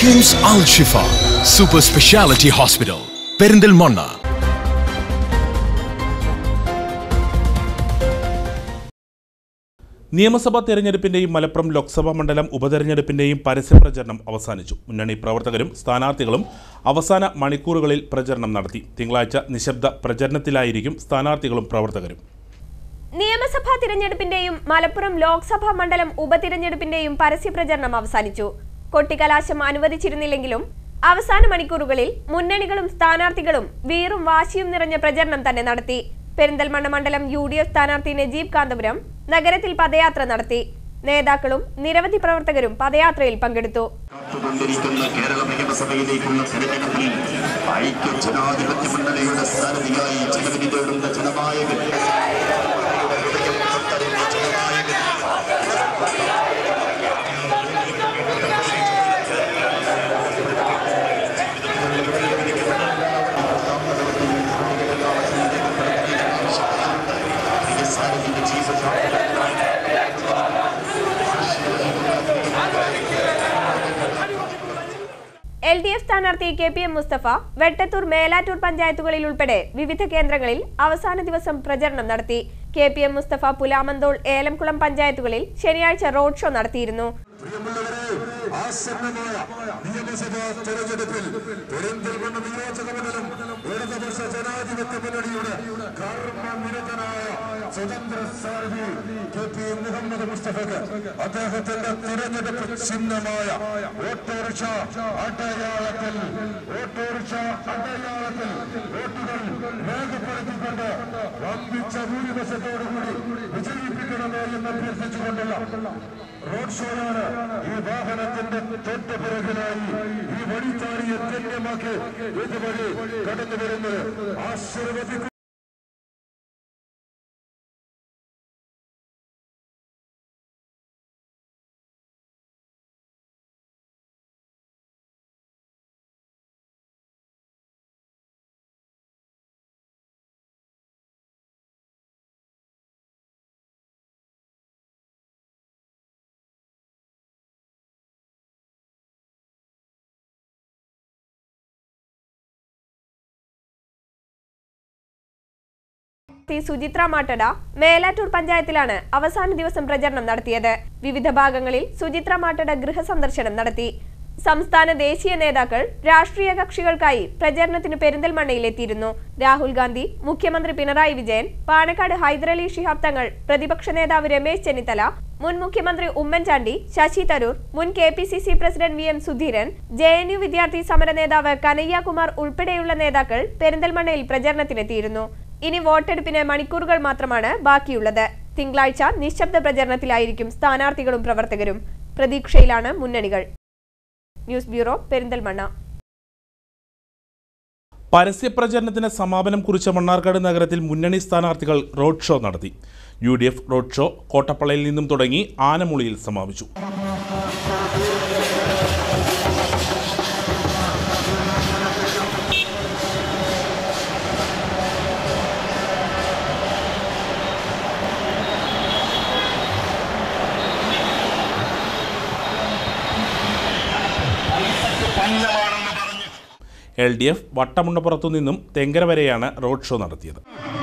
KIMS Al Shifa super speciality hospital Perinthalmanna നിയമസഭാ തെരഞ്ഞെടുപ്പിന്റെയും മലപ്പുറം ലോക്സഭാ മണ്ഡലം ഉപതെരഞ്ഞെടുപ്പിന്റെയും പരസ്യപ്രചരണം അവസാനിച്ചു മുന്നണി പ്രവർത്തകരും സ്ഥാനാർത്ഥികളും അവസാന മണിക്കൂറുകളിൽ പ്രചരണം നടത്തി തിങ്കളാഴ്ച നിശബ്ദ പ്രചരണത്തിലായിരിക്കും സ്ഥാനാർത്ഥികളും പ്രവർത്തകരും നിയമസഭാ തിരഞ്ഞെടുപ്പിന്റെയും മലപ്പുറം ലോക്സഭാ മണ്ഡലം ഉപതിരഞ്ഞെടുപ്പിന്റെയും പരസ്യപ്രചരണം അവസാനിച്ചു കൊട്ടിക്കലാശം അനുവദിച്ചിരുന്നില്ലെങ്കിലും അവസാന മണിക്കൂറുകളിൽ മുന്നണികളും സ്ഥാനാർത്ഥികളും വീറും വാശിയും നിറഞ്ഞ പ്രചരണം തന്നെ നടത്തി പെരിന്തൽമണ്ണ മണ്ഡലം യു ഡി എഫ് സ്ഥാനാർത്ഥി നജീബ് കാന്തപുരം നഗരത്തിൽ പദയാത്ര നടത്തി നേതാക്കളും നിരവധി പ്രവർത്തകരും പദയാത്രയിൽ പങ്കെടുത്തു കൊണ്ടിരിക്കുന്ന കേരള നിയമസഭയിലേക്കുള്ള തെരഞ്ഞെടുപ്പിൽ ഐക്യ ജനാധിപത്യ മുന്നണിയുടെ സ്ഥാനതിയായി ജനവിധി തേടുന്ന ജനനായകൻ ഹൃദയം തൊട്ടറിഞ്ഞ ജനനായകൻ സാരഥിയുടെ ജീവിതം എൽ ഡി എഫ് സ്ഥാനാർത്ഥി K P M Mustafa Vettathur Melattur പഞ്ചായത്തുകളിൽ ഉൾപ്പെടെ വിവിധ കേന്ദ്രങ്ങളിൽ അവസാന ദിവസം പ്രചരണം നടത്തി K P M Mustafa Pulamanthole Elamkulam പഞ്ചായത്തുകളിൽ ശനിയാഴ്ച റോഡ് ഷോ നടത്തിയിരുന്നു ആസന്നമായ നിയമസഭാ തെരഞ്ഞെടുപ്പിൽ പെരിന്തൽമണ്ണ നിയോജക മണ്ഡലം ഇടതുപക്ഷ ജനാധിപത്യ മുന്നണിയുടെ കർമ്മനിരതനായ സ്വതന്ത്ര സാരഥി കെ പി മുഹമ്മദ് മുസ്തഫക്ക് അദ്ദേഹത്തിന്റെ തെരഞ്ഞെടുപ്പ് ചിഹ്നമായ ഓട്ടോറിക്ഷ അടയാളത്തിൽ ഓട്ടോറിക്ഷ അടയാളത്തിൽ വോട്ടുകൾ രേഖപ്പെടുത്തിക്കൊണ്ട് വമ്പിച്ച ഭൂരിപക്ഷത്തോടുകൂടി വിജയിപ്പിക്കണമേ എന്ന് അഭ്യർത്ഥിച്ചുകൊണ്ടുള്ള റോഡ് ഷോയാണ് ഈ വാഹനത്തിന്റെ തൊട്ട് പിറകിലായി ഈ വഴിത്താരിയെ ധന്യമാക്കി ഇതുവഴി കടന്നു വരുന്നത് ആശീർവദിക്കും പി സുചിത്ര മാട്ടട മേലാറ്റൂർ പഞ്ചായത്തിലാണ് അവസാന ദിവസം പ്രചരണം നടത്തിയത് വിവിധ ഭാഗങ്ങളിൽ സുചിത്ര മാട്ടട ഗൃഹസന്ദർശനം നടത്തി സംസ്ഥാന ദേശീയ നേതാക്കൾ രാഷ്ട്രീയ കക്ഷികൾക്കായി പ്രചരണത്തിന് പെരിന്തൽമണ്ണയിലെത്തിയിരുന്നു രാഹുൽ ഗാന്ധി മുഖ്യമന്ത്രി പിണറായി വിജയൻ പാണക്കാട് ഹൈദരലി ശിഹാബ് തങ്ങൾ പ്രതിപക്ഷ നേതാവ് രമേശ് ചെന്നിത്തല മുൻ മുഖ്യമന്ത്രി ഉമ്മൻചാണ്ടി ശശി തരൂർ മുൻ K P C C president V M Sudheeran J N U വിദ്യാർത്ഥി സമര നേതാവ് കനയ്യകുമാർ ഉൾപ്പെടെയുള്ള നേതാക്കൾ പെരിന്തൽമണ്ണയിൽ പ്രചരണത്തിനെത്തിയിരുന്നു ഇനി വോട്ടെടുപ്പിന് മണിക്കൂറുകൾ മാത്രമാണ് ബാക്കിയുള്ളത് തിങ്കളാഴ്ച നിശബ്ദ പ്രചരണത്തിലായിരിക്കും സ്ഥാനാർത്ഥികളും പ്രവർത്തകരും പ്രതീക്ഷയിലാണ് മുന്നണികൾ ന്യൂസ് ബ്യൂറോ പെരിന്തൽമണ്ണ പരസ്യപ്രചരണത്തിന് സമാപനം കുറിച്ച മണ്ണാർക്കാട് നഗരത്തിൽ മുന്നണി സ്ഥാനാർത്ഥികൾ റോഡ് ഷോ നടത്തി U D F road show കോട്ടപ്പള്ളയിൽ നിന്നും തുടങ്ങി ആനമുളിയിൽ സമാപിച്ചു എൽ ഡി എഫ് വട്ടമുണ്ടപ്പുറത്തു നിന്നും തെങ്കര വരെയാണ് റോഡ് ഷോ നടത്തിയത്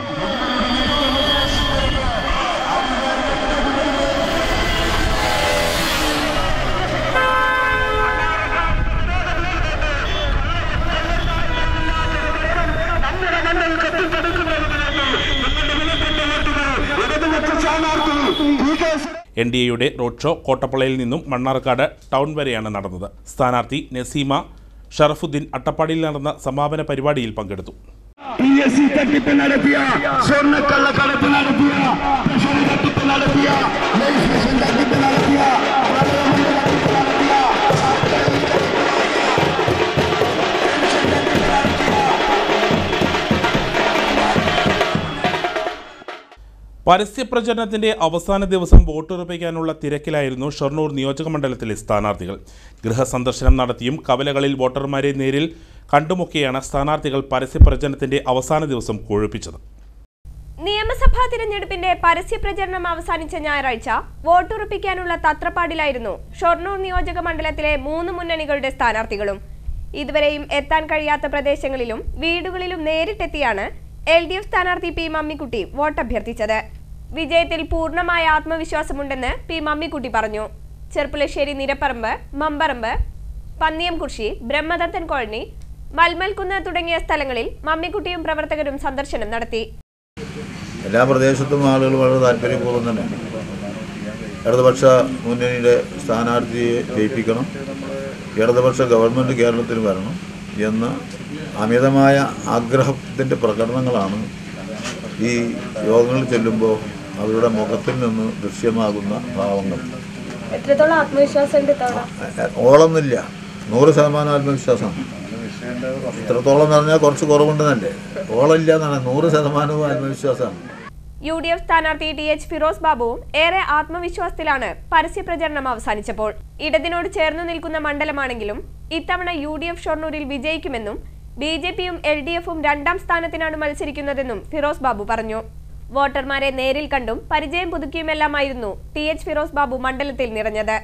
എൻ ഡി എയുടെ റോഡ് ഷോ കോട്ടപ്പള്ളയിൽ നിന്നും മണ്ണാർക്കാട് ടൗൺ വരെയാണ് നടന്നത് സ്ഥാനാർത്ഥി നസീമ ഷറഫുദ്ദീൻ അട്ടപ്പാടിയിൽ നടന്ന സമാപന പരിപാടിയിൽ പങ്കെടുത്തു പി എസ് സി തട്ടിപ്പ് നടത്തിയ സ്വർണ്ണക്കള്ളക്കടത്ത് നടത്തിയ ട്രഷറി തട്ടിപ്പ് നടത്തിയ രജിസ്ട്രേഷൻ തട്ടിപ്പ് നടത്തിയ പ്രളയമുണ്ട് തട്ടിപ്പ് നടത്തിയ പരസ്യപ്രചരണത്തിന്റെ അവസാന ദിവസം വോട്ടുറപ്പിക്കാനുള്ള തിരക്കിലായിരുന്നു ഷൊർണൂർ നിയോജക മണ്ഡലത്തിലെ സ്ഥാനാർത്ഥികൾ ഗൃഹസന്ദർശനം നടത്തിയും കവലകളിൽ വോട്ടർമാരെ നേരിൽ കണ്ടുമുക്കിയാണ് സ്ഥാനാർത്ഥികൾ പരസ്യപ്രചരണത്തിന്റെ അവസാന ദിവസം കൊഴുപ്പിച്ചത് നിയമസഭാ ലോക്സഭാ തിരഞ്ഞെടുപ്പിന്റെ പരസ്യ പ്രചരണം അവസാനിച്ച ഞായറാഴ്ച വോട്ടുറപ്പിക്കാനുള്ള തത്രപ്പാടിലായിരുന്നു ഷൊർണൂർ നിയോജക മണ്ഡലത്തിലെ മൂന്ന് മുന്നണികളുടെ സ്ഥാനാർത്ഥികളും ഇതുവരെയും എത്താൻ കഴിയാത്ത പ്രദേശങ്ങളിലും വീടുകളിലും നേരിട്ടെത്തിയാണ് എൽ ഡി എഫ് സ്ഥാനാർത്ഥി പി മമ്മിക്കുട്ടി വോട്ടഭ്യർത്ഥിച്ചത് വിജയത്തിൽ പൂർണ്ണമായ ആത്മവിശ്വാസമുണ്ടെന്ന് പി മമ്മിക്കുട്ടി പറഞ്ഞു ചെർപ്പുളശ്ശേരി നിരപ്പറമ്പ് മമ്പറമ്പ് പന്നിയംകുർശി ബ്രഹ്മദത്തൻ കോളനി മൽമൽകുന്ന് തുടങ്ങിയ സ്ഥലങ്ങളിൽ മമ്മിക്കുട്ടിയും പ്രവർത്തകരും സന്ദർശനം നടത്തി എല്ലാ പ്രദേശത്തും ആളുകൾ വളരെ താല്പര്യപൂർവ്വം തന്നെ ഇടതുപക്ഷ മുന്നണിയുടെ സ്ഥാനാർത്ഥിയെ ജയിപ്പിക്കണം ഇടതുപക്ഷ ഗവൺമെൻറ് കേരളത്തിൽ വരണം എന്ന അമിതമായ ആഗ്രഹത്തിൻ്റെ പ്രകടനങ്ങളാണ് ഈ യോഗങ്ങളിൽ ചെല്ലുമ്പോൾ അവരുടെ മുഖത്തിൽ നിന്ന് ദൃശ്യമാകുന്ന ഭാവങ്ങൾ എത്രത്തോളം ആത്മവിശ്വാസം ഉണ്ട് ഇത്തവണ ഓളൊന്നുമില്ല നൂറ് ശതമാനം ആത്മവിശ്വാസമാണ് ഇത്രത്തോളം എന്ന് പറഞ്ഞാൽ കുറച്ച് കുറവുണ്ടെന്നല്ലേ ഓളമില്ല എന്നാണ് നൂറ് ശതമാനവും ആത്മവിശ്വാസമാണ് യു ഡി എഫ് സ്ഥാനാർത്ഥി ടി എച്ച് ഫിറോസ് ബാബുവും ഏറെ ആത്മവിശ്വാസത്തിലാണ് പരസ്യപ്രചരണം അവസാനിച്ചപ്പോൾ ഇടതിനോട് ചേർന്നു നിൽക്കുന്ന മണ്ഡലമാണെങ്കിലും ഇത്തവണ യു ഡി എഫ് ഷൊർണൂരിൽ വിജയിക്കുമെന്നും ബി ജെ പിയും എൽ ഡി എഫും രണ്ടാം സ്ഥാനത്തിനാണ് മത്സരിക്കുന്നതെന്നും ഫിറോസ് ബാബു പറഞ്ഞു വോട്ടർമാരെ നേരിൽ കണ്ടും പരിചയം പുതുക്കിയുമെല്ലാമായിരുന്നു ടി എച്ച് ഫിറോസ് ബാബു മണ്ഡലത്തിൽ നിറഞ്ഞത്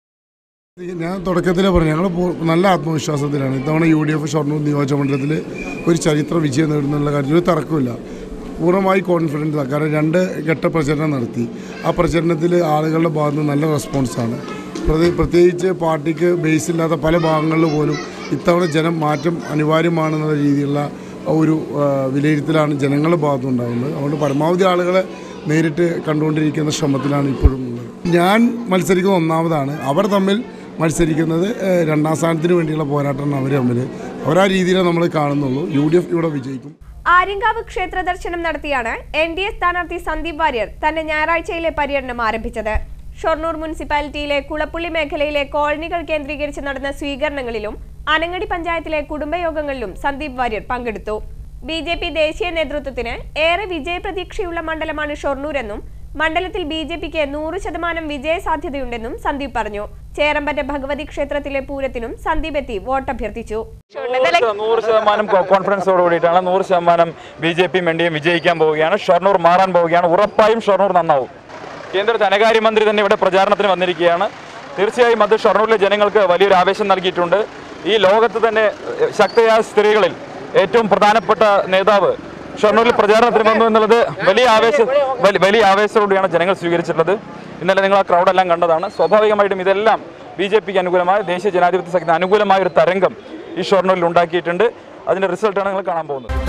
ഞാൻ തുടക്കത്തിലേ പറഞ്ഞു ഞങ്ങൾ നല്ല ആത്മവിശ്വാസത്തിലാണ് ഇത്തവണ യു ഡി എഫ് ഷൊർണൂർ നിയോജകമണ്ഡലത്തിൽ ഒരു ചരിത്ര വിജയം നേടുന്നുള്ള കാര്യത്തിൽ ഒരു തർക്കമില്ല പൂർണ്ണമായി കോൺഫിഡൻസ് കാരണം രണ്ട് ഘട്ട പ്രചരണം നടത്തി ആ പ്രചരണത്തിൽ ആളുകളുടെ ഭാഗത്ത് നിന്ന് നല്ല റെസ്പോൺസാണ് പ്രതി പ്രത്യേകിച്ച് പാർട്ടിക്ക് ബേസ് ഇല്ലാത്ത പല ഭാഗങ്ങളിൽ പോലും ഇത്തവണ ജനം മാറ്റം അനിവാര്യമാണെന്നുള്ള രീതിയിലുള്ള ഒരു ആ, വിലയിരുത്തലാണ് ജനങ്ങളുടെ ഭാഗത്തുനിന്നുണ്ടാകുന്നത് അതുകൊണ്ട് പരമാവധി ആളുകളെ നേരിട്ട് കണ്ടുകൊണ്ടിരിക്കുന്ന ശ്രമത്തിലാണ് ഇപ്പോഴും ഉള്ളത് ഞാൻ മത്സരിക്കുന്ന ഒന്നാമതാണ് അവർ തമ്മിൽ മത്സരിക്കുന്നത് ഏഹ്, രണ്ടാം സ്ഥാനത്തിന് വേണ്ടിയുള്ള പോരാട്ടമാണ് അവർ തമ്മിൽ അവരാ രീതിയിലേ നമ്മൾ കാണുന്നുള്ളൂ യു ഡി എഫ് ഇവിടെ വിജയിക്കും ആര്യങ്കാവ് ക്ഷേത്ര ദർശനം നടത്തിയാണ് എൻ ഡി എ സ്ഥാനാർത്ഥി സന്ദീപ് വാര്യർ തന്റെ ഞായറാഴ്ചയിലെ പര്യടനം ആരംഭിച്ചത് ഷൊർണൂർ മുനിസിപ്പാലിറ്റിയിലെ കുളപ്പുള്ളി മേഖലയിലെ കോളനികൾ കേന്ദ്രീകരിച്ച് നടന്ന സ്വീകരണങ്ങളിലും അനങ്ങടി പഞ്ചായത്തിലെ കുടുംബയോഗങ്ങളിലും സന്ദീപ് വാര്യർ പങ്കെടുത്തു ബി ജെ പി ദേശീയ നേതൃത്വത്തിന് ഏറെ വിജയപ്രതീക്ഷയുള്ള മണ്ഡലമാണ് ഷൊർണൂരെന്നും മണ്ഡലത്തിൽ ബി ജെ പിക്ക് നൂറ് ശതമാനം വിജയ സാധ്യതയുണ്ടെന്നും സന്ദീപ് പറഞ്ഞു ചേരമ്പറ്റ ഭഗവതി ക്ഷേത്രത്തിലെ പൂരത്തിനും സന്ദീപ് എത്തി വോട്ടഭ്യർത്ഥിച്ചു നൂറ് നൂറ് ശതമാനം കോ- കോൺഫിഡൻസോട് കൂടിയിട്ടാണ് നൂറ് ശതമാനം ബി ജെ പി എൻ വിജയിക്കാൻ പോവുകയാണ് ഷൊർണൂർ മാറാൻ പോവുകയാണ് ഉറപ്പായും ഷൊർണൂർ നന്നാവും കേന്ദ്ര ധനകാര്യമന്ത്രി തന്നെ ഇവിടെ പ്രചാരണത്തിന് വന്നിരിക്കുകയാണ് തീർച്ചയായും അത് ഷൊർണൂരിലെ ജനങ്ങൾക്ക് വലിയൊരു ആവേശം നൽകിയിട്ടുണ്ട് ഈ ലോകത്ത് തന്നെ എഹ്, ശക്തയായ സ്ത്രീകളിൽ ഏറ്റവും പ്രധാനപ്പെട്ട നേതാവ് ഷൊർണൂരിൽ പ്രചാരണത്തിന് വന്നു എന്നുള്ളത് വലിയ ആവേശ വലി- വലിയ ആവേശത്തോടെയാണ് ജനങ്ങൾ സ്വീകരിച്ചിട്ടുള്ളത് ഇന്നലെ നിങ്ങൾ ആ ക്രൗഡെല്ലാം കണ്ടതാണ് സ്വാഭാവികമായിട്ടും ഇതെല്ലാം ബി ജെ പിക്ക് അനുകൂലമായ ദേശീയ ജനാധിപത്യ സഖ്യത്തിന് അനുകൂലമായ ഒരു തരംഗം ഈ ഷൊർണൂരിൽ ഉണ്ടാക്കിയിട്ടുണ്ട് അതിന്റെ റിസൾട്ടാണ് നിങ്ങൾ കാണാൻ പോകുന്നത്